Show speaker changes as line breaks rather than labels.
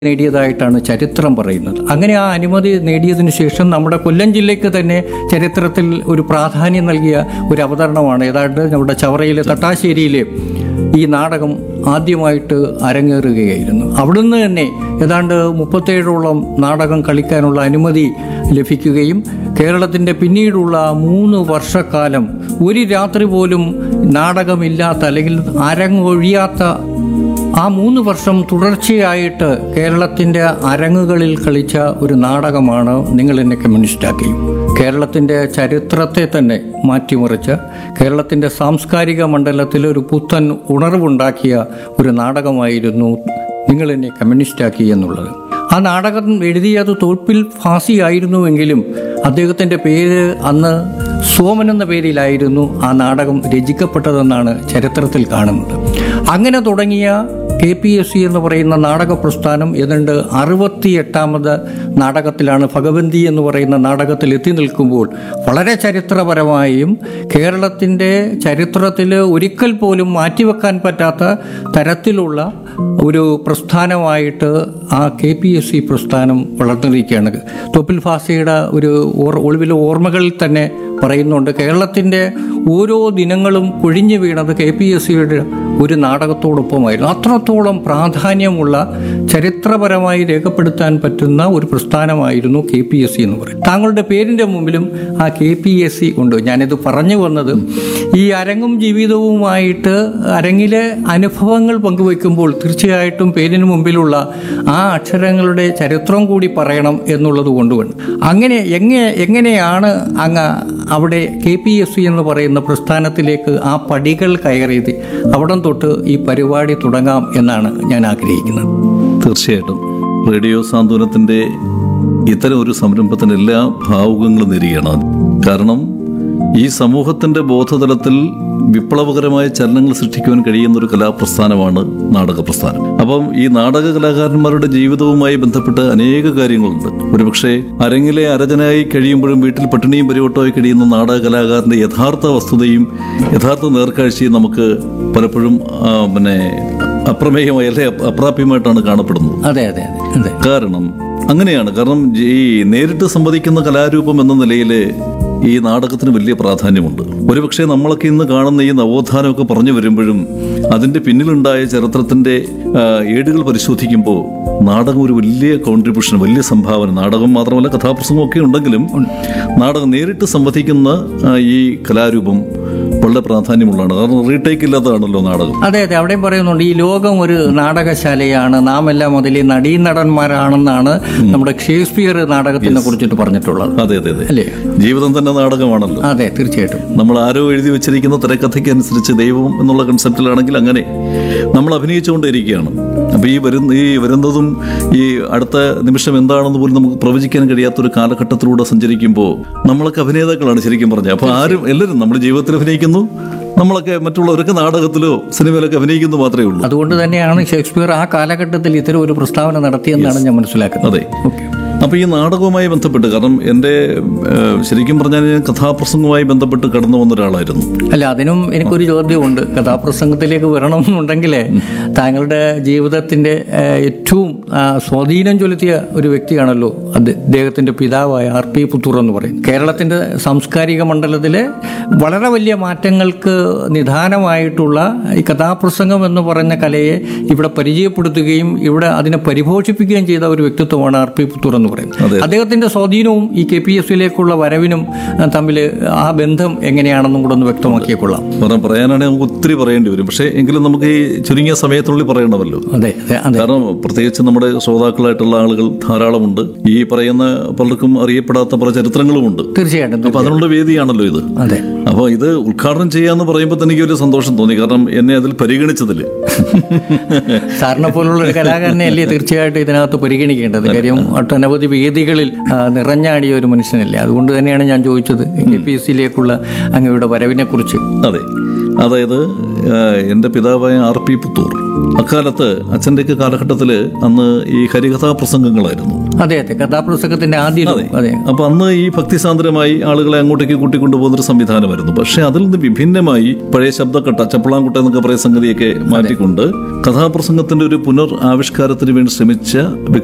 നേടിയതായിട്ടാണ് ചരിത്രം പറയുന്നത് അങ്ങനെ ആ അനുമതി നേടിയതിനു ശേഷം നമ്മുടെ കൊല്ലം ജില്ലയ്ക്ക് തന്നെ ചരിത്രത്തിൽ ഒരു പ്രാധാന്യം നൽകിയ ഒരു അവതരണമാണ് ഏതാണ്ട് നമ്മുടെ ചവറയിലെ തട്ടാശ്ശേരിയിലെ ഈ നാടകം ആദ്യമായിട്ട് അരങ്ങേറുകയായിരുന്നു അവിടുന്ന് തന്നെ ഏതാണ്ട് മുപ്പത്തേഴോളം നാടകം കളിക്കാനുള്ള അനുമതി ലഭിക്കുകയും കേരളത്തിൻ്റെ പിന്നീടുള്ള മൂന്ന് വർഷക്കാലം ഒരു രാത്രി പോലും നാടകമില്ലാത്ത അല്ലെങ്കിൽ അരങ്ങൊഴിയാത്ത ആ മൂന്ന് വർഷം തുടർച്ചയായിട്ട് കേരളത്തിൻ്റെ അരങ്ങുകളിൽ കളിച്ച ഒരു നാടകമാണ് നിങ്ങൾ എന്നെ കമ്മ്യൂണിസ്റ്റാക്കി കേരളത്തിൻ്റെ ചരിത്രത്തെ തന്നെ മാറ്റിമറിച്ച കേരളത്തിൻ്റെ സാംസ്കാരിക മണ്ഡലത്തിൽ ഒരു പുത്തൻ ഉണർവുണ്ടാക്കിയ ഒരു നാടകമായിരുന്നു നിങ്ങൾ എന്നെ കമ്മ്യൂണിസ്റ്റാക്കി എന്നുള്ളത് ആ നാടകം എഴുതിയത് തോൽപ്പിൽ ഫാസി ആയിരുന്നുവെങ്കിലും അദ്ദേഹത്തിൻ്റെ പേര് അന്ന് സോമൻ എന്ന പേരിലായിരുന്നു ആ നാടകം രചിക്കപ്പെട്ടതെന്നാണ് ചരിത്രത്തിൽ കാണുന്നത് അങ്ങനെ തുടങ്ങിയ കെ പി എസ് സി എന്ന് പറയുന്ന നാടക പ്രസ്ഥാനം ഏതാണ്ട് അറുപത്തി എട്ടാമത് നാടകത്തിലാണ് ഭഗവന്തി എന്ന് പറയുന്ന നാടകത്തിൽ എത്തി നിൽക്കുമ്പോൾ വളരെ ചരിത്രപരമായും കേരളത്തിൻ്റെ ചരിത്രത്തിൽ ഒരിക്കൽ പോലും മാറ്റിവെക്കാൻ പറ്റാത്ത തരത്തിലുള്ള ഒരു പ്രസ്ഥാനമായിട്ട് ആ കെ പി എസ് സി പ്രസ്ഥാനം വളർന്നിരിക്കുകയാണ് തൊപ്പിൽ ഫാസിയുടെ ഒരു ഓർ ഒളിവിലെ ഓർമ്മകളിൽ തന്നെ പറയുന്നുണ്ട് കേരളത്തിൻ്റെ ഓരോ ദിനങ്ങളും കൊഴിഞ്ഞു വീണത് കെ പി എസ് സിയുടെ ഒരു നാടകത്തോടൊപ്പമായിരുന്നു അത്രത്തോളം പ്രാധാന്യമുള്ള ചരിത്രപരമായി രേഖപ്പെടുത്താൻ പറ്റുന്ന ഒരു പ്രസ്ഥാനമായിരുന്നു കെ പി എസ് സി എന്ന് പറയും താങ്കളുടെ പേരിൻ്റെ മുമ്പിലും ആ കെ പി എസ് സി ഉണ്ട് ഞാനിത് പറഞ്ഞു വന്നത് ഈ അരങ്ങും ജീവിതവുമായിട്ട് അരങ്ങിലെ അനുഭവങ്ങൾ പങ്കുവെക്കുമ്പോൾ തീർച്ചയായിട്ടും പേരിന് മുമ്പിലുള്ള ആ അക്ഷരങ്ങളുടെ ചരിത്രം കൂടി പറയണം എന്നുള്ളത് കൊണ്ടുവേണം അങ്ങനെ എങ്ങനെ എങ്ങനെയാണ് അങ്ങ് അവിടെ കെ പി എസ് സി എന്ന് പറയുന്ന പ്രസ്ഥാനത്തിലേക്ക് ആ പടികൾ കയറിയത് അവിടം തൊട്ട് ഈ പരിപാടി തുടങ്ങാം എന്നാണ് ഞാൻ ആഗ്രഹിക്കുന്നത്
തീർച്ചയായിട്ടും റേഡിയോ സാന്ത്വനത്തിൻ്റെ ഇത്തരം ഒരു സംരംഭത്തിന് എല്ലാ ഭാവുകങ്ങളും നേരുകയാണ് കാരണം ഈ സമൂഹത്തിന്റെ ബോധതലത്തിൽ വിപ്ലവകരമായ ചലനങ്ങൾ സൃഷ്ടിക്കുവാൻ കഴിയുന്ന ഒരു കലാപ്രസ്ഥാനമാണ് നാടക പ്രസ്ഥാനം അപ്പം ഈ നാടക കലാകാരന്മാരുടെ ജീവിതവുമായി ബന്ധപ്പെട്ട് അനേക കാര്യങ്ങളുണ്ട് ഒരുപക്ഷെ അരങ്ങിലെ അരജനായി കഴിയുമ്പോഴും വീട്ടിൽ പട്ടിണിയും പരിവട്ടമായി കഴിയുന്ന നാടക കലാകാരന്റെ യഥാർത്ഥ വസ്തുതയും യഥാർത്ഥ നേർക്കാഴ്ചയും നമുക്ക് പലപ്പോഴും ആ, പിന്നെ അപ്രമേയമായി അല്ലെ അപ്രാപ്യമായിട്ടാണ് കാണപ്പെടുന്നത്
അതെ അതെ അതെ അതെ
കാരണം അങ്ങനെയാണ് കാരണം ഈ നേരിട്ട് സംവദിക്കുന്ന കലാരൂപം എന്ന നിലയിൽ ഈ നാടകത്തിന് വലിയ പ്രാധാന്യമുണ്ട് ഒരുപക്ഷെ നമ്മളൊക്കെ ഇന്ന് കാണുന്ന ഈ നവോത്ഥാനമൊക്കെ പറഞ്ഞു വരുമ്പോഴും അതിന്റെ പിന്നിലുണ്ടായ ചരിത്രത്തിന്റെ ആ, ഏടുകൾ പരിശോധിക്കുമ്പോൾ നാടകം ഒരു വലിയ കോൺട്രിബ്യൂഷൻ വലിയ സംഭാവന നാടകം മാത്രമല്ല കഥാപ്രസംഗം ഒക്കെ ഉണ്ടെങ്കിലും നാടകം നേരിട്ട് സംവദിക്കുന്ന ആ, ഈ കലാരൂപം വളരെ പ്രാധാന്യമുള്ളതാണ് കാരണം റീടേക്ക് ഇല്ലാത്തതാണല്ലോ നാടകം
അതെ അതെ അവിടെയും പറയുന്നുണ്ട് ഈ ലോകം ഒരു നാടകശാലയാണ് നാം എല്ലാം അതിൽ നടീനടന്മാരാണെന്നാണ് നമ്മുടെ ഷേക്സ്പിയർ നാടകത്തിനെ കുറിച്ചിട്ട് പറഞ്ഞിട്ടുള്ളത്
അതെ അതെ അതെ
അല്ലേ
ജീവിതം തന്നെ നാടകമാണല്ലോ
അതെ തീർച്ചയായിട്ടും
നമ്മൾ ആരോ എഴുതി വെച്ചിരിക്കുന്ന തിരക്കഥയ്ക്ക് അനുസരിച്ച് ദൈവം എന്നുള്ള കൺസെപ്റ്റിലാണെങ്കിൽ അങ്ങനെ നമ്മൾ അഭിനയിച്ചുകൊണ്ടിരിക്കുകയാണ് അപ്പോൾ ഈ വരുന്ന ഈ വരുന്നതും ഈ അടുത്ത നിമിഷം എന്താണെന്ന് പോലും നമുക്ക് പ്രവചിക്കാൻ കഴിയാത്ത ഒരു കാലഘട്ടത്തിലൂടെ സഞ്ചരിക്കുമ്പോൾ നമ്മളൊക്കെ അഭിനേതാക്കളാണ് ശരിക്കും പറഞ്ഞത് അപ്പോൾ ആരും എല്ലാവരും നമ്മൾ ജീവിതത്തിൽ അഭിനയിക്കുന്നു നമ്മളൊക്കെ മറ്റുള്ളവരൊക്കെ നാടകത്തിലോ സിനിമയിലൊക്കെ അഭിനയിക്കുന്നു മാത്രമേ ഉള്ളൂ
അതുകൊണ്ട് തന്നെയാണ് ഷേക്സ്പിയർ ആ കാലഘട്ടത്തിൽ ഇത്തരം ഒരു പ്രസ്താവന നടത്തിയെന്നാണ് ഞാൻ മനസ്സിലാക്കുന്നത്
അതെ അപ്പോൾ ഈ നാടകവുമായി ബന്ധപ്പെട്ട് കാരണം എൻ്റെ ഏഹ്, ശരിക്കും പറഞ്ഞാൽ ഞാൻ കഥാപ്രസംഗവുമായി ബന്ധപ്പെട്ട് കടന്നു വന്ന ഒരാളായിരുന്നു
അല്ല അതിനും എനിക്കൊരു ചോദ്യമുണ്ട് കഥാപ്രസംഗത്തിലേക്ക് വരണമെന്നുണ്ടെങ്കിൽ താങ്കളുടെ ജീവിതത്തിന്റെ ഏഹ്, ഏറ്റവും ആ, സ്വാധീനം ചെലുത്തിയ ഒരു വ്യക്തിയാണല്ലോ അത് അദ്ദേഹത്തിന്റെ പിതാവായ ആർ പി പുത്തൂർ എന്ന് പറയും കേരളത്തിന്റെ സാംസ്കാരിക മണ്ഡലത്തിലെ വളരെ വലിയ മാറ്റങ്ങൾക്ക് നിദാനമായിട്ടുള്ള ഈ കഥാപ്രസംഗം എന്ന് പറഞ്ഞ കലയെ ഇവിടെ പരിചയപ്പെടുത്തുകയും ഇവിടെ അതിനെ പരിപോഷിപ്പിക്കുകയും ചെയ്ത ഒരു വ്യക്തിത്വമാണ് ആർ പി പുത്തൂർ എന്ന് പറയുന്നത് അദ്ദേഹത്തിന്റെ സ്വാധീനവും ഈ കെ പി എസ് സിയിലേക്കുള്ള വരവിനും തമ്മിൽ ആ ബന്ധം എങ്ങനെയാണെന്നും കൂടെ ഒന്ന് വ്യക്തമാക്കിയേക്കൊള്ളാം
പറയാൻ പറയാനാണെങ്കിൽ നമുക്ക് ഒത്തിരി പറയേണ്ടി വരും പക്ഷേ എങ്കിലും നമുക്ക് ഈ ചുരുങ്ങിയ സമയത്തിനുള്ളിൽ പറയണമല്ലോ
അതെ അതെ അതെ
കാരണം പ്രത്യേകിച്ച് നമ്മുടെ ശ്രോതാക്കളായിട്ടുള്ള ആളുകൾ ധാരാളമുണ്ട് ഈ പറയുന്ന പലർക്കും അറിയപ്പെടാത്ത പല ചരിത്രങ്ങളുമുണ്ട്
തീർച്ചയായിട്ടും
അപ്പൊ അതിനുള്ള വേദിയാണല്ലോ ഇത്
അതെ
അപ്പോൾ ഇത് ഉദ്ഘാടനം ചെയ്യാന്ന് പറയുമ്പോൾ തന്നെ എനിക്ക് ഒരു സന്തോഷം തോന്നി കാരണം എന്നെ അതിൽ പരിഗണിച്ചതിൽ
സാറിനെ പോലുള്ള ഒരു കലാകാരനെ അല്ലേ തീർച്ചയായിട്ടും ഇതിനകത്ത് പരിഗണിക്കേണ്ടത് കാര്യം ഒട്ടനവധി വേദികളിൽ ആ, നിറഞ്ഞാടിയ ഒരു മനുഷ്യനല്ലേ അതുകൊണ്ട് തന്നെയാണ് ഞാൻ ചോദിച്ചത് കെ പി എസ് സിയിലേക്കുള്ള അങ്ങയുടെ വരവിനെ കുറിച്ച്
അതെ അതായത് ആ, എൻ്റെ പിതാവായ ആർ പി പുത്തൂർ അക്കാലത്ത് അച്ഛൻ്റെയൊക്കെ കാലഘട്ടത്തിൽ അന്ന് ഈ ഹരികഥാ പ്രസംഗങ്ങളായിരുന്നു
അതെ അതെ കഥാപ്രസംഗത്തിന്റെ ആദ്യ രൂപം. അതെ
അപ്പൊ അന്ന് ഈ ഭക്തിസാന്ദ്രമായി ആളുകളെ അങ്ങോട്ടേക്ക് കൂട്ടിക്കൊണ്ടുപോകുന്ന ഒരു സംവിധാനമായിരുന്നു പക്ഷെ അതിൽ നിന്ന് വിഭിന്നമായി പഴയ ശബ്ദക്കട്ട ചപ്പളാങ്കുട്ട എന്നൊക്കെ പറയുന്ന സംഗതിയൊക്കെ മാറ്റിക്കൊണ്ട് കഥാപ്രസംഗത്തിന്റെ ഒരു പുനർ ആവിഷ്കാരത്തിന് വേണ്ടി ശ്രമിച്ച